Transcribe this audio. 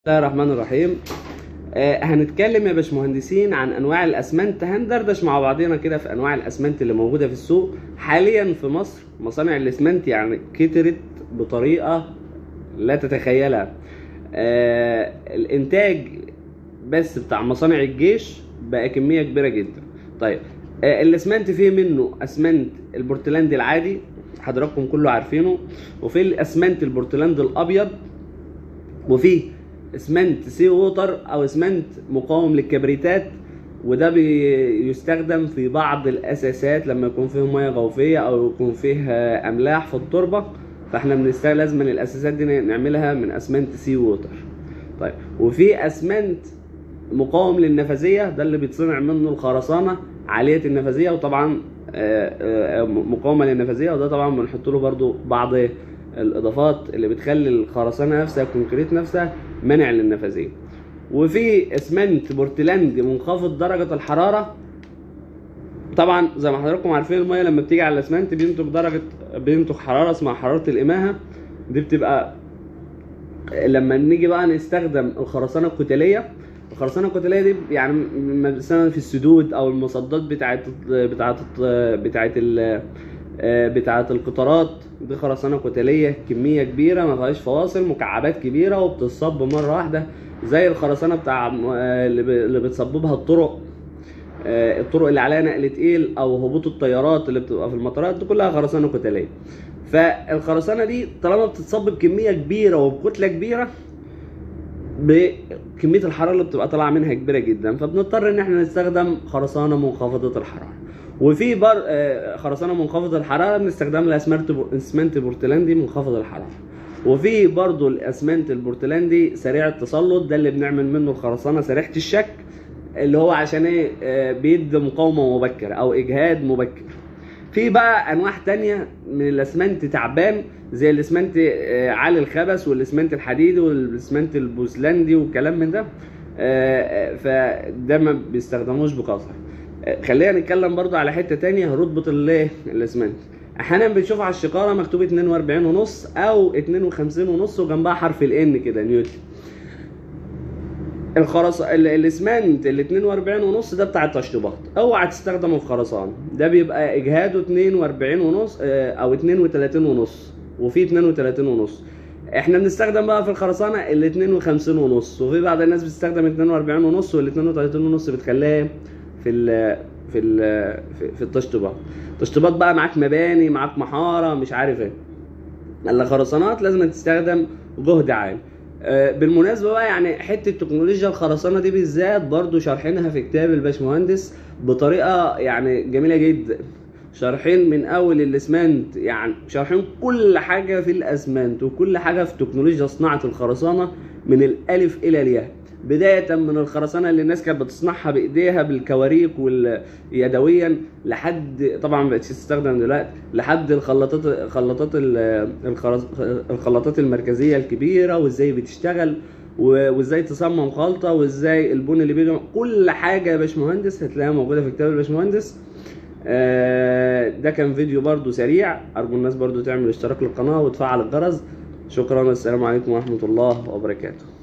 الله الرحمن الرحيم آه هنتكلم يا باشمهندسين عن انواع الاسمنت هندردش مع بعضنا كده في انواع الاسمنت اللي موجوده في السوق حاليا في مصر مصانع الاسمنت يعني كترت بطريقه لا تتخيلها آه الانتاج بس بتاع مصانع الجيش بقى كميه كبيره جدا طيب آه الاسمنت فيه منه اسمنت البورتلاند العادي حضراتكم كله عارفينه وفي الاسمنت البورتلاند الابيض وفيه اسمنت سي ووتر او اسمنت مقاوم للكبريتات وده بيستخدم في بعض الاساسات لما يكون فيه ميه جوفيه او يكون فيه املاح في التربه فاحنا بنستخدم لازم الاساسات دي نعملها من اسمنت سي ووتر طيب وفي اسمنت مقاوم للنفاذيه ده اللي بيتصنع منه الخرسانه عاليه النفاذيه وطبعا مقاومه للنفاذيه وده طبعا بنحط له برده بعض الاضافات اللي بتخلي الخرسانه نفسها الكونكريت نفسها منع للنفاذيه وفي اسمنت بورتلاند منخفض درجه الحراره طبعا زي ما حضراتكم عارفين الميه لما بتيجي على الاسمنت بينتج درجه بينتج حراره اسمها حراره الاماهه دي بتبقى لما نيجي بقى نستخدم الخرسانه الكتليه الخرسانه الكتليه دي يعني مثلا في السدود او المصدات بتاعت بتاعت بتاعت بتاعت القطارات دي خرسانه كتليه كميه كبيره ما فيهاش فواصل مكعبات كبيره وبتتصب مره واحده زي الخرسانه بتاع اللي بتصببها الطرق الطرق اللي عليها نقل تقيل او هبوط الطيارات اللي بتبقى في المطارات دي كلها خرسانه كتليه فالخرسانه دي طالما بتتصب بكميه كبيره وبكتله كبيره بكميه الحراره اللي بتبقى طالعه منها كبيره جدا فبنضطر ان احنا نستخدم خرسانه منخفضه الحراره وفي بر خرسانه منخفضه الحراره بنستخدم لها اسمنت بورتلاندي منخفض الحراره وفي برضو الاسمنت البورتلاندي سريع التسلط ده اللي بنعمل منه الخرسانه سريعه الشك اللي هو عشان ايه بيدي مقاومه مبكره او اجهاد مبكر في بقى انواع تانية من الاسمنت تعبان زي الاسمنت عالي الخبث والاسمنت الحديدي والاسمنت البوزلندي والكلام من ده فده ما بيستخدموش بكثره خلينا نتكلم برضو على حته تانية رتبه الايه الاسمنت احيانا بنشوف على الشقاره مكتوب 42 ونص او 52 ونص وجنبها حرف الان كده نيوتن الخرس الاسمنت ال 42 ونص ده بتاع التشطيبات اوعى تستخدمه في خرسانه ده بيبقى اجهاده 42 ونص او 32 ونص وفي 32 ونص احنا بنستخدم بقى في الخرسانه ال 52 ونص وفي بعض الناس بتستخدم 42 ونص وال 32 ونص بتخليها في ال في ال في التشطيبات تشطيبات بقى معاك مباني معاك محاره مش عارف ايه الخرسانات لازم تستخدم جهد عالي بالمناسبه بقى يعني حته تكنولوجيا الخرسانه دي بالذات برضو شارحينها في كتاب الباشمهندس بطريقه يعني جميله جدا شارحين من اول الاسمنت يعني شارحين كل حاجه في الاسمنت وكل حاجه في تكنولوجيا صناعه الخرسانه من الالف الى الياء بداية من الخرسانة اللي الناس كانت بتصنعها بإيديها بالكواريك واليدويا لحد طبعا ما بقتش تستخدم دلوقتي لحد الخلاطات خلاطات الخلاطات المركزية الكبيرة وازاي بتشتغل وازاي تصمم خلطة وازاي البن اللي بيجي كل حاجة يا باشمهندس هتلاقيها موجودة في كتاب الباشمهندس ده كان فيديو برضو سريع أرجو الناس برضو تعمل اشتراك للقناة وتفعل الجرس شكرا والسلام عليكم ورحمة الله وبركاته